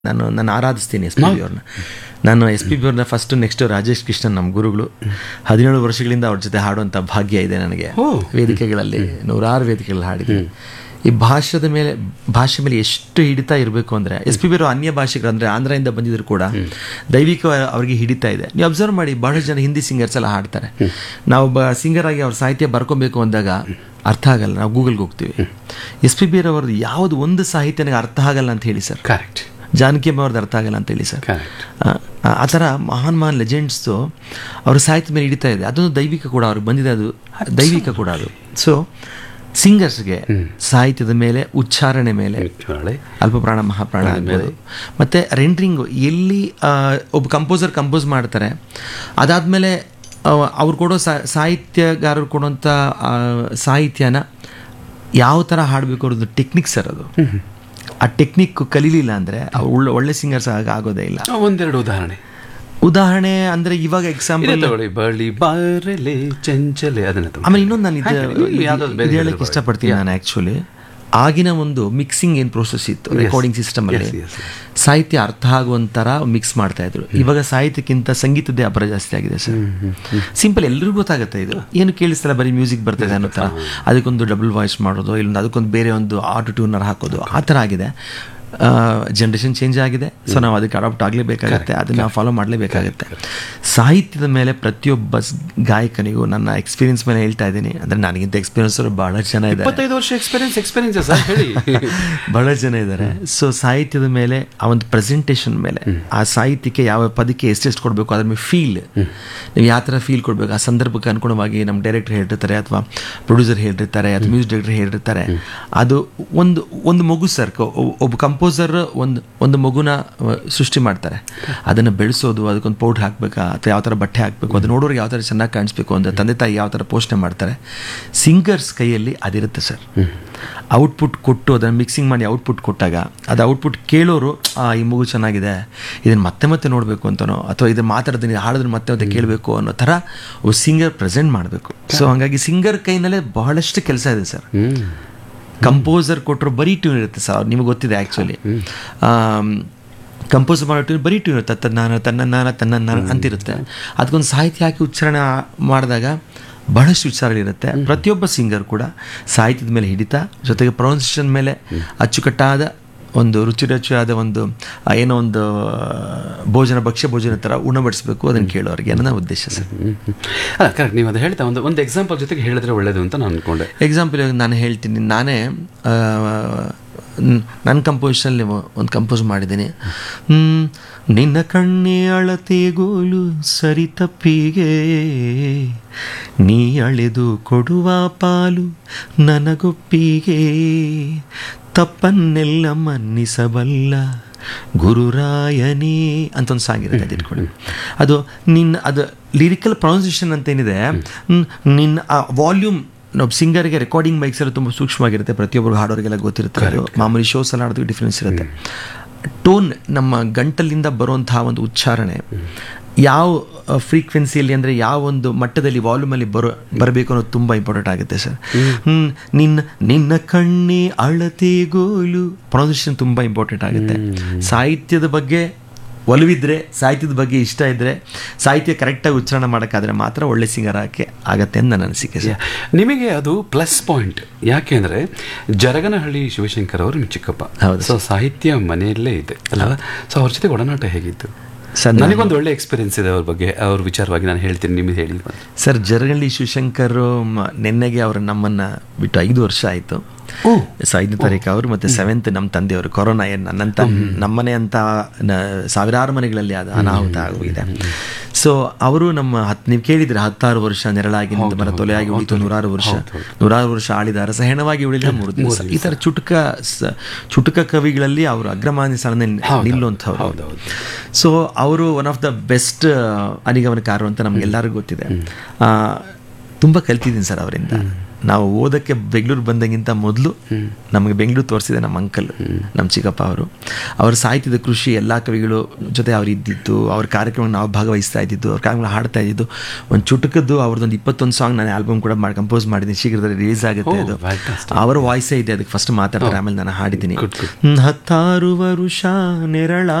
ನಾನು ನಾನು ಆರಾಧಿಸ್ತೀನಿ S P B ಅವ್ರನ್ನ ನಾನು ಎಸ್ ಪಿ ಬಿ ಅವ್ರನ್ನ ಫಸ್ಟ್ ನೆಕ್ಸ್ಟ್ ರಾಜೇಶ್ ಕೃಷ್ಣನ್ ನಮ್ಮ ಗುರುಗಳು ಹದಿನೇಳು ವರ್ಷಗಳಿಂದ ಅವ್ರ ಜೊತೆ ಹಾಡುವಂಥ ಭಾಗ್ಯ ಇದೆ ನನಗೆ ಓ. ವೇದಿಕೆಗಳಲ್ಲಿ ನೂರಾರು ವೇದಿಕೆಗಳಲ್ಲಿ ಹಾಡಿದ್ದೀನಿ ಈ ಭಾಷೆದ ಮೇಲೆ ಭಾಷೆ ಮೇಲೆ ಎಷ್ಟು ಹಿಡಿತಾ ಇರಬೇಕು ಅಂದರೆ ಎಸ್ ಪಿ ಬಿ ಅವರು ಅನ್ಯ ಭಾಷೆಗಳು ಅಂದರೆ ಆಂಧ್ರದಿಂದ ಬಂದಿದ್ರು ಕೂಡ ದೈವಿಕ ಅವ್ರಿಗೆ ಹಿಡಿತಾ ಇದೆ ನೀವು ಅಬ್ಸರ್ವ್ ಮಾಡಿ ಬಹಳಷ್ಟು ಜನ ಹಿಂದಿ ಸಿಂಗರ್ಸ್ ಎಲ್ಲ ಹಾಡ್ತಾರೆ ನಾವು ಒಬ್ಬ ಸಿಂಗರ್ ಆಗಿ ಅವ್ರ ಸಾಹಿತ್ಯ ಬರ್ಕೊಬೇಕು ಅಂದಾಗ ಅರ್ಥ ಆಗಲ್ಲ ನಾವು ಗೂಗಲ್ಗೆ ಹೋಗ್ತೀವಿ ಎಸ್ ಪಿ ಬಿ ಅವ್ರದ್ದು ಯಾವುದು ಒಂದು ಸಾಹಿತ್ಯ ನನಗೆ ಅರ್ಥ ಆಗಲ್ಲ ಅಂತ ಹೇಳಿ ಸರ್ ಕರೆಕ್ಟ್ ಜಾನಕಿ ಅಮ್ಮ ಅವ್ರದ್ದು ಅರ್ಥ ಆಗಲ್ಲ ಅಂತ ಹೇಳಿ ಸರ್ ಕರೆಕ್ಟ್ ಆ- ಆ- ಆ ಥರ ಮಹಾನ್ ಮಹಾನ್ ಲೆಜೆಂಡ್ಸು ಅವ್ರ ಸಾಹಿತ್ಯ ಮೇಲೆ ಹಿಡಿತಾ ಇದೆ ಅದೊಂದು ದೈವಿಕ ಕೂಡ ಅವ್ರಿಗೆ ಬಂದಿದೆ ಅದು ದೈವಿಕ ಕೂಡ ಅದು ಸೊ ಸಿಂಗರ್ಸ್ಗೆ ಸಾಹಿತ್ಯದ ಮೇಲೆ ಉಚ್ಚಾರಣೆ ಮೇಲೆ ಒಳ್ಳೆ ಅಲ್ಪಪ್ರಾಣ ಮಹಾಪ್ರಾಣ ಆಗ್ಬೋದು ಮತ್ತು ರೆಂಡ್ರಿಂಗು ಎಲ್ಲಿ ಆ, ಒಬ್ಬ ಕಂಪೋಸರ್ ಕಂಪೋಸ್ ಮಾಡ್ತಾರೆ ಅದಾದಮೇಲೆ ಅವ್ರು ಕೊಡೋ ಸಾ- ಸಾಹಿತ್ಯಗಾರರು ಕೊಡುವಂಥ ಆ, ಸಾಹಿತ್ಯನ ಯಾವ ಥರ ಹಾಡಬೇಕು ಅನ್ನೋದು ಟೆಕ್ನಿಕ್ ಸರ್ ಅದು ಆ ಟೆಕ್ನಿಕ್ ಕಲೀಲಿಲ್ಲ ಅಂದರೆ ಒಳ್ಳೆ ಒಳ್ಳೆ ಸಿಂಗರ್ಸ್ ಆಗ ಆಗೋದೇ ಇಲ್ಲ ಒಂದೆರಡು ಉದಾಹರಣೆ ಉದಾಹರಣೆ ಅಂದರೆ ಇವಾಗ ಇದೇ ಎಕ್ಸಾಂಪಲ್ ತಗೊಳ್ಳಿ ಬಳ್ಳಿ ಬಾರಲೆ ಚಂಚಲೆ ಅದನ್ನ ತಗೊಳ್ಳಿ. ಆಮೇಲೆ ಇನ್ನೊಂದು ನಾನು ಇದು ಹಾಗೆ, ಇಲ್ಲಿ ಯಾವ್ದಾದ್ರು ಬೇರೆ ಇದು ಹೇಳಕ್ಕೆ ಹೇಳಿದ್ರು ಇಷ್ಟಪಡ್ತೀನಿ ನಾನು ಆ್ಯಕ್ಚುಲಿ ಆಗಿನ ಒಂದು ಮಿಕ್ಸಿಂಗ್ ಏನು ಪ್ರೋಸೆಸ್ ಇತ್ತು ರೆಕಾರ್ಡಿಂಗ್ ಸಿಸ್ಟಮ್ ಅಲ್ಲಿ Yes, yes, yes. ಸಾಹಿತ್ಯ ಅರ್ಥ ಆಗುವಂತರ ಮಿಕ್ಸ್ ಮಾಡ್ತಾ ಇದ್ರು ಇವಾಗ ಸಾಹಿತ್ಯಕ್ಕಿಂತ ಸಂಗೀತದ್ದೇ ಅಪರ ಜಾಸ್ತಿ ಆಗಿದೆ ಸರ್ ಸಿಂಪಲ್ ಎಲ್ರಿಗೂ ಗೊತ್ತಾಗುತ್ತೆ ಇದು ಏನು ಕೇಳಿಸ್ತಲ್ಲ ಬರೀ ಮ್ಯೂಸಿಕ್ ಬರ್ತದೆ ಅನ್ನೋ ಥರ ಅದಕ್ಕೊಂದು ಡಬಲ್ ವಾಯ್ಸ್ ಮಾಡೋದು ಇಲ್ಲೊಂದು ಅದಕ್ಕೊಂದು ಬೇರೆ ಒಂದು ಆಟೋ ಟ್ಯೂನರ್ ಹಾಕೋದು ಆ ಥರ ಆಗಿದೆ ಜನ್ರೇಷನ್ ಚೇಂಜ್ ಆಗಿದೆ ಸೊ ನಾವು ಅದಕ್ಕೆ ಅಡಾಪ್ಟ್ ಆಗಲೇಬೇಕಾಗತ್ತೆ ಅದನ್ನ ನಾವು ಫಾಲೋ ಮಾಡಲೇಬೇಕಾಗತ್ತೆ ಸಾಹಿತ್ಯದ ಮೇಲೆ ಪ್ರತಿಯೊಬ್ಬ ಸ್- ಗಾಯಕನಿಗೂ ನನ್ನ ಎಕ್ಸ್ಪೀರಿಯನ್ಸ್ ಮೇಲೆ ಹೇಳ್ತಾ ಇದ್ದೀನಿ ಅಂದರೆ ನನಗಿಂತ ಎಕ್ಸ್ಪೀರಿಯನ್ಸ್ ಬಹಳ ಜನ ಇದ್ದಾರೆ ಇಪ್ಪತ್ತೈದು ವರ್ಷ ಎಕ್ಸ್ಪೀರಿಯನ್ಸ್ ಎಕ್ಸ್ಪೀರಿಯನ್ಸ್ ಸರ್ ಹೇಳಿ ಬಹಳ ಜನ ಇದ್ದಾರೆ ಸೊ ಸಾಹಿತ್ಯದ ಮೇಲೆ ಆ ಒಂದು ಪ್ರೆಸೆಂಟೇಷನ್ ಮೇಲೆ ಆ ಸಾಹಿತ್ಯಕ್ಕೆ ಯಾವ ಪದಕ್ಕೆ ಎಷ್ಟೆಷ್ಟು ಕೊಡಬೇಕು ಅದ್ರ ಮೇಲೆ ಫೀಲ್ ನೀವು ಯಾವ ಥರ ಫೀಲ್ ಕೊಡಬೇಕು ಆ ಸಂದರ್ಭಕ್ಕೆ ಅನುಗುಣವಾಗಿ ನಮ್ಮ ಡೈರೆಕ್ಟರ್ ಹೇಳಿರ್ತಾರೆ ಅಥವಾ ಪ್ರೊಡ್ಯೂಸರ್ ಹೇಳಿರ್ತಾರೆ ಅಥವಾ ಮ್ಯೂಸಿಕ್ ಡೈರೆಕ್ಟರ್ ಹೇಳಿರ್ತಾರೆ ಅದು ಒಂದು ಒಂದು ಮಗು ಸರ್ ಒಬ್ಬ ಕಂಪೋಸರ್ ಒಂದು ಒಂದು ಮಗುನ ಅಹ್, ಸೃಷ್ಟಿ ಮಾಡ್ತಾರೆ ಅದನ್ನು ಬೆಳೆಸೋದು ಅದಕ್ಕೊಂದು ಪೌಡ್ರ್ ಹಾಕಬೇಕಾ ಅಥವಾ ಯಾವ ಥರ ಬಟ್ಟೆ ಹಾಕಬೇಕು ಅದು ನೋಡೋರಿಗೆ ಯಾವ ಥರ ಚೆನ್ನಾಗಿ ಕಾಣಿಸ್ಬೇಕು ಅಂತ ತಂದೆ ತಾಯಿ ಯಾವ ಥರ ಪೋಷಣೆ ಮಾಡ್ತಾರೆ ಸಿಂಗರ್ಸ್ ಕೈಯಲ್ಲಿ ಅದಿರುತ್ತೆ ಸರ್ ಔಟ್ಪುಟ್ ಕೊಟ್ಟು ಅದನ್ನು ಮಿಕ್ಸಿಂಗ್ ಮಾಡಿ ಔಟ್ಪುಟ್ ಕೊಟ್ಟಾಗ ಅದು ಔಟ್ಪುಟ್ ಕೇಳೋರು ಆ ಈ ಮಗು ಚೆನ್ನಾಗಿದೆ ಇದನ್ನು ಮತ್ತೆ ಮತ್ತೆ ನೋಡಬೇಕು ಅಂತನೋ ಅಥವಾ ಇದನ್ನು ಮಾತಾಡೋದನ್ನ ಹಾಡೋದನ್ನ ಮತ್ತೆ ಮತ್ತೆ ಕೇಳಬೇಕು ಅನ್ನೋ ಥರ ಒಬ್ಬ ಸಿಂಗರ್ ಪ್ರೆಸೆಂಟ್ ಮಾಡಬೇಕು ಸೊ ಹಾಗಾಗಿ ಸಿಂಗರ್ ಕೈನಲ್ಲೇ ಬಹಳಷ್ಟು ಕೆಲಸ ಇದೆ ಸರ್ ಹ್ಮ್ ಕಂಪೋಸರ್ ಕೊಟ್ಟರು ಬರೀ ಟ್ಯೂನ್ ಇರುತ್ತೆ ಸರ್ ನಿಮಗೆ ಗೊತ್ತಿದೆ ಆ್ಯಕ್ಚುಲಿ ಕಂಪೋಸ್ ಮಾಡೋ ಟ್ಯೂನ್ ಬರೀ ಟ್ಯೂನ್ ಇರುತ್ತೆ ತನ್ನ ತನ್ನ ನಾನ ತನ್ನ ನಾನ ಅಂತಿರುತ್ತೆ ಅದಕ್ಕೊಂದು ಸಾಹಿತ್ಯ ಹಾಕಿ ಉಚ್ಚಾರಣೆ ಮಾಡಿದಾಗ ಬಹಳಷ್ಟು ವಿಚಾರಗಳಿರುತ್ತೆ ಪ್ರತಿಯೊಬ್ಬ ಸಿಂಗರ್ ಕೂಡ ಸಾಹಿತ್ಯದ ಮೇಲೆ ಹಿಡಿತ ಜೊತೆಗೆ ಪ್ರೊನೌನ್ಸಿಯೇಷನ್ ಮೇಲೆ ಅಚ್ಚುಕಟ್ಟಾದ ಒಂದು ರುಚಿ ರುಚಿಯಾದ ಒಂದು ಆ, ಏನೋ ಒಂದು ಆ, ಭೋಜನ ಭಕ್ಷ್ಯ ಭೋಜನ ಥರ ಉಣಬಡಿಸ್ಬೇಕು ಅದನ್ನು ಕೇಳೋರಿಗೆ ಅನ್ನೋ ನನ್ನ ಉದ್ದೇಶ ಸರ್ ಹ್ಮ್, ಹ್ಮ್. ಅಲ್ಲ ಕರೆಕ್ಟ್ ನೀವು ಅದು ಹೇಳ್ತಾ ಒಂದು ಒಂದು ಎಕ್ಸಾಂಪಲ್ ಜೊತೆಗೆ ಹೇಳಿದ್ರೆ ಒಳ್ಳೇದು ಅಂತ ನಾನು ಅನ್ಕೊಂಡೆ ಎಕ್ಸಾಂಪಲ್ ಇವಾಗ ನಾನು ಹೇಳ್ತೀನಿ ನಾನೇ ಆ, ನ್- ನನ್ನ ಕಂಪೋಸಿಷನಲ್ಲಿ ಒಂದು ಕಂಪೋಸ್ ಮಾಡಿದ್ದೀನಿ ಹ್ಮ್, ನಿನ್ನ ಕಣ್ಣೆ ಅಳತೆಗೋಲು ಸರಿ ತಪ್ಪಿಗೆ ನೀ ಅಳೆದು ಕೊಡುವ ಪಾಲು ನನಗೊಪ್ಪಿಗೆ ತಪ್ಪನ್ನೆಲ್ಲ ಮನ್ನಿಸಬಲ್ಲ ಗುರುರಾಯನೇ ಅಂತ ಒಂದು ಸಾಂಗ್ ಇರುತ್ತೆ ಅದು ಇಟ್ಕೊಳ್ಳಿ ಅದು ನಿನ್ನ ಅದು ಲಿರಿಕಲ್ ಪ್ರೊನೌನ್ಸಿಯೇಷನ್ ಅಂತ ಏನಿದೆ ಹ್ಮ್, ನಿನ್ನ ಆ ವಾಲ್ಯೂಮ್ ನಾವು ಸಿಂಗರ್ಗೆ ರೆಕಾರ್ಡಿಂಗ್ ಮೈಕ್ಸ್ ಎಲ್ಲ ತುಂಬ ಸೂಕ್ಷ್ಮವಾಗಿರುತ್ತೆ ಪ್ರತಿಯೊಬ್ಬರು ಹಾಡೋರಿಗೆಲ್ಲ ಗೊತ್ತಿರುತ್ತೆ ಅದು ಮಾಮೂಲಿ ಶೋಸ್ ಎಲ್ಲ ಹಾಡೋದಕ್ಕೆ ಡಿಫ್ರೆನ್ಸ್ ಇರುತ್ತೆ ಟೋನ್ ನಮ್ಮ ಗಂಟಲಿಂದ ಬರುವಂತಹ ಒಂದು ಉಚ್ಚಾರಣೆ ಯಾವ ಫ್ರೀಕ್ವೆನ್ಸಿಯಲ್ಲಿ ಅಂದರೆ ಯಾವ ಒಂದು ಮಟ್ಟದಲ್ಲಿ ವಾಲ್ಯೂಮಲ್ಲಿ ಬರೋ ಬರಬೇಕು ಅನ್ನೋದು ತುಂಬ ಇಂಪಾರ್ಟೆಂಟ್ ಆಗುತ್ತೆ ಸರ್ ಹ್ಮ್, ನಿನ್ನ ನಿನ್ನ ಕಣ್ಣೆ ಅಳತೆಗೋಲು ಪ್ರೊನೌನ್ಸಿಯೇಷನ್ ತುಂಬ ಇಂಪಾರ್ಟೆಂಟ್ ಆಗುತ್ತೆ ಸಾಹಿತ್ಯದ ಬಗ್ಗೆ ಒಲವಿದ್ರೆ ಸಾಹಿತ್ಯದ ಬಗ್ಗೆ ಇಷ್ಟ ಇದ್ದರೆ ಸಾಹಿತ್ಯ ಕರೆಕ್ಟಾಗಿ ಉಚ್ಚಾರಣೆ ಮಾಡೋಕ್ಕಾದ್ರೆ ಮಾತ್ರ ಒಳ್ಳೆ ಸಿಂಗರ್ ಆಕೆ ಆಗತ್ತೆ ಅಂತ ನನ್ನ ಅನಿಸಿಕೆ ಸರ್ ನಿಮಗೆ ಅದು ಪ್ಲಸ್ ಪಾಯಿಂಟ್ ಯಾಕೆ ಅಂದ್ರೆ ಜರಗನಹಳ್ಳಿ ಶಿವಶಂಕರ್ ಅವರು ನಿಮ್ಮ ಚಿಕ್ಕಪ್ಪ ಹೌದು ಸೊ ಸಾಹಿತ್ಯ ಮನೆಯಲ್ಲೇ ಇದೆ ಅಲ್ಲ ಸೊ ಅವ್ರ ಜೊತೆ ಒಡನಾಟ ಹೇಗಿತ್ತು ಸರ್ ನನಗೊಂದು ಒಳ್ಳೆ ಎಕ್ಸ್ಪೀರಿಯನ್ಸ್ ಇದೆ ಅವ್ರ ಬಗ್ಗೆ ಅವ್ರ ವಿಚಾರವಾಗಿ ನಾನು ಹೇಳ್ತೀನಿ ನಿಮಗೆ ಹೇಳಿ ಸರ್ ಜರಗಳ್ಳಿ ಶಿವಶಂಕರ್ ಮ- ನೆನ್ನೆಗೆ ಅವರು ನಮ್ಮನ್ನ ಬಿಟ್ಟು ಐದು ವರ್ಷ ಆಯಿತು ಓ ಸೊ ಐದನೇ ತಾರೀಕು ಅವರು ಮತ್ತೆ ಸೆವೆಂತ್ ನಮ್ಮ ತಂದೆಯವರು ಕೊರೋನಾ ಏನು ನನ್ನಂತ ನಮ್ಮನೆ ಅಂತ ನ- ಸಾವಿರಾರು ಮನೆಗಳಲ್ಲಿ ಅದು ಅನಾಹುತ ಆಗೋಗಿದೆ ಸೊ ಅವರು ನಮ್ಮ ಹತ್ ನೀವು ಕೇಳಿದ್ರೆ ಹತ್ತಾರು ವರ್ಷ ನೆರಳಾಗಿ ನಿಂತು ಮರ ತೊಲೆಯಾಗಿ ಉಳಿತು ನೂರಾರು ವರ್ಷ ನೂರಾರು ವರ್ಷ ಆಳಿದ ಅರಸ ಹೆಣವಾಗಿ ಉಳಿದ ಮೂರು ದಿವಸ ಈ ಥರ ಚುಟುಕ ಸ- ಚುಟುಕ ಕವಿಗಳಲ್ಲಿ ಅವರು ಅಗ್ರಮಾನ್ಯ ಸ್ಥಾನದಲ್ಲಿ ನಿಲ್ಲುವಂಥವ್ರು ಹೌದೌದು ಸೊ ಅವರು ಒನ್ ಆಫ್ ದ ಬೆಸ್ಟ್ ಅನಿಗಮನಕಾರರು ಅಂತ ನಮಗೆಲ್ಲರಿಗೂ ಗೊತ್ತಿದೆ ಆ, ತುಂಬ ಕಲ್ತಿದ್ದೀನಿ ಸರ್ ಅವರಿಂದ ನಾವು ಓದಕ್ಕೆ ಬೆಂಗಳೂರು ಬಂದಾಗಿಂತ ಮೊದಲು ನಮಗೆ ಬೆಂಗಳೂರು ತೋರಿಸಿದೆ ನಮ್ಮ ಅಂಕಲ್ ನಮ್ಮ ಚಿಕ್ಕಪ್ಪ ಅವರು ಅವ್ರ ಸಾಹಿತ್ಯದ ಕೃಷಿ ಎಲ್ಲ ಕವಿಗಳು ಜೊತೆ ಅವ್ರು ಇದ್ದಿದ್ದು ಅವ್ರ ಕಾರ್ಯಕ್ರಮ ನಾವು ಭಾಗವಹಿಸ್ತಾ ಇದ್ದಿದ್ದು ಅವ್ರ ಕಾರ್ಯಕ್ರಮ ಹಾಡ್ತಾ ಇದ್ದಿದ್ದು ಒಂದು ಚುಟುಕದ್ದು ಅವ್ರದ್ದೊಂದು ಇಪ್ಪತ್ತೊಂದು ಸಾಂಗ್ ನಾನು ಆಲ್ಬಮ್ ಕೂಡ ಮಾಡಿ ಕಂಪೋಸ್ ಮಾಡಿದ್ದೀನಿ ಶೀಘ್ರದಲ್ಲಿ ರಿಲೀಸ್ ಆಗುತ್ತೆ Oh, ಅದು fantastic. ಅವರ ವಾಯ್ಸೇ ಇದೆ ಅದಕ್ಕೆ ಫಸ್ಟ್ ಮಾತಾಡ್ತಾರೆ ಆಮೇಲೆ ನಾನು ಹಾಡಿದ್ದೀನಿ Good, good. ಹ್ಮ್, ಹತ್ತಾರು ವರುಷ ನೆರಳ